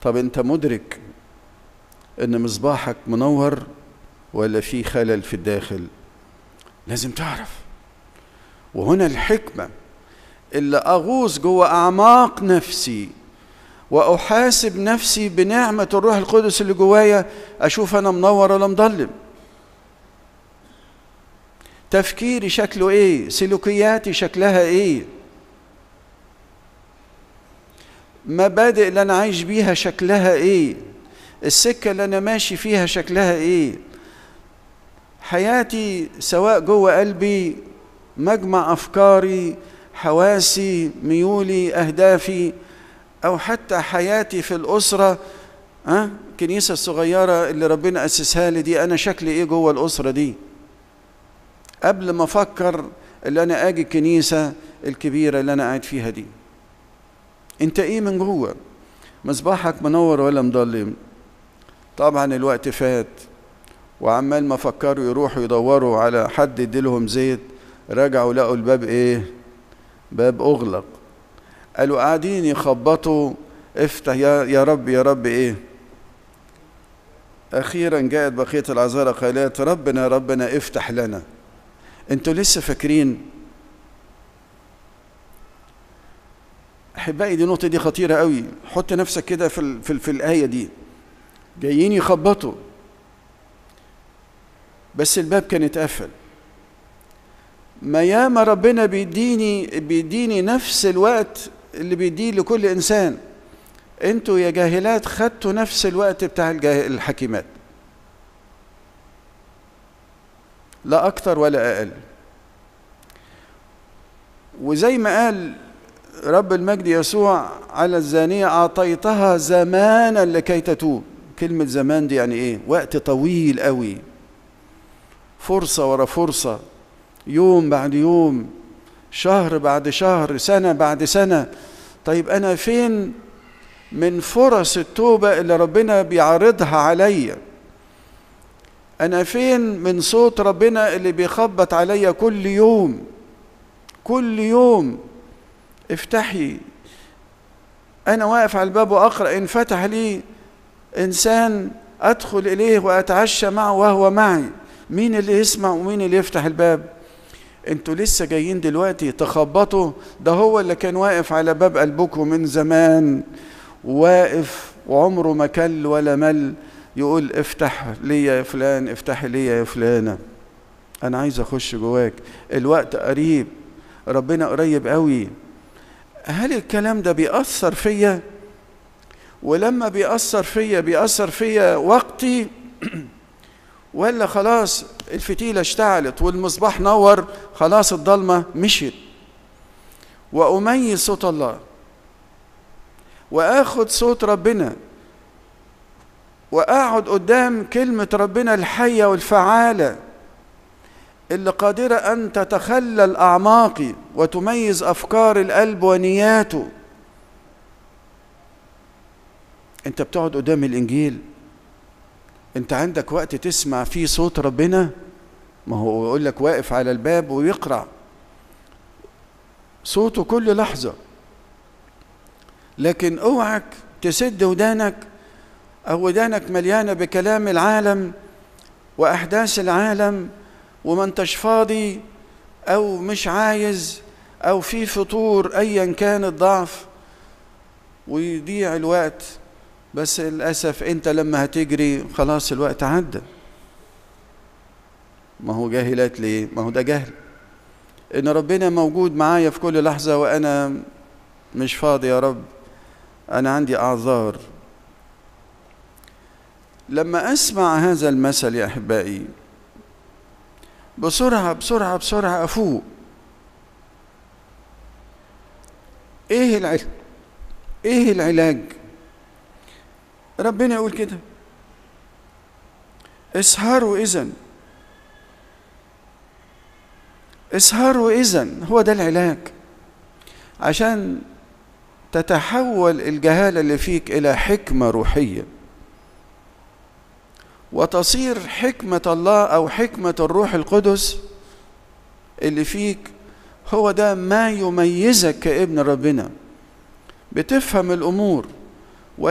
طب انت مدرك ان مصباحك منور ولا في خلل في الداخل لازم تعرف وهنا الحكمه اللي اغوص جوه اعماق نفسي واحاسب نفسي بنعمه الروح القدس اللي جوايا اشوف انا منور ولا مضلم تفكيري شكله ايه سلوكياتي شكلها ايه مبادئ اللي انا عايش بيها شكلها ايه السكه اللي انا ماشي فيها شكلها ايه حياتي سواء جوه قلبي مجمع افكاري حواسي ميولي اهدافي او حتى حياتي في الاسره ها الكنيسه الصغيره اللي ربنا اسسها لي دي انا شكلي ايه جوه الاسره دي قبل ما افكر اللي انا اجي الكنيسه الكبيره اللي انا قاعد فيها دي انت ايه من جوه مصباحك منور ولا مضلم طبعا الوقت فات وعمال ما فكروا يروحوا يدوروا على حد يديلهم زيت رجعوا لقوا الباب ايه باب اغلق قالوا قاعدين يخبطوا افتح يا, يا رب يا رب ايه اخيرا جاءت بقيه العذارى قالت ربنا ربنا افتح لنا انتوا لسه فاكرين احبائي دي النقطه دي خطيره قوي حط نفسك كده في ال في, ال في الايه دي جايين يخبطوا بس الباب كان اتقفل ما ياما ربنا بيديني بيديني نفس الوقت اللي بيديه لكل انسان انتوا يا جاهلات خدتوا نفس الوقت بتاع الحكيمات لا اكتر ولا اقل وزي ما قال رب المجد يسوع على الزانية أعطيتها زمانا لكي تتوب كلمة زمان دي يعني إيه وقت طويل قوي فرصة ورا فرصة يوم بعد يوم شهر بعد شهر سنة بعد سنة طيب أنا فين من فرص التوبة اللي ربنا بيعرضها عليا أنا فين من صوت ربنا اللي بيخبط عليا كل يوم كل يوم افتحي أنا واقف على الباب وأقرأ إن فتح لي إنسان أدخل إليه وأتعشى معه وهو معي مين اللي يسمع ومين اللي يفتح الباب انتوا لسه جايين دلوقتي تخبطوا ده هو اللي كان واقف على باب قلبكم من زمان واقف وعمره ما كل ولا مل يقول افتح لي يا فلان افتح لي يا فلانه انا عايز اخش جواك الوقت قريب ربنا قريب قوي هل الكلام ده بيأثر فيا ولما بيأثر فيا بيأثر فيا وقتي ولا خلاص الفتيلة اشتعلت والمصباح نور خلاص الضلمة مشيت وأميز صوت الله وآخد صوت ربنا وأقعد قدام كلمة ربنا الحية والفعالة اللي قادرة أن تتخلل أعماقي وتميز أفكار القلب ونياته أنت بتقعد قدام الإنجيل أنت عندك وقت تسمع فيه صوت ربنا ما هو يقول لك واقف على الباب ويقرأ صوته كل لحظة لكن اوعك تسد ودانك أو ودانك مليانة بكلام العالم وأحداث العالم وما انتش فاضي او مش عايز او في فطور ايا كان الضعف ويضيع الوقت بس للاسف انت لما هتجري خلاص الوقت عدى ما هو جاهلات ليه ما هو ده جهل ان ربنا موجود معايا في كل لحظه وانا مش فاضي يا رب انا عندي اعذار لما اسمع هذا المثل يا احبائي بسرعة بسرعة بسرعة أفوق إيه العلاج؟ إيه العلاج؟ ربنا يقول كده اسهروا إذن اسهروا إذن هو ده العلاج عشان تتحول الجهالة اللي فيك إلى حكمة روحية وتصير حكمة الله أو حكمة الروح القدس اللي فيك هو ده ما يميزك كابن ربنا بتفهم الأمور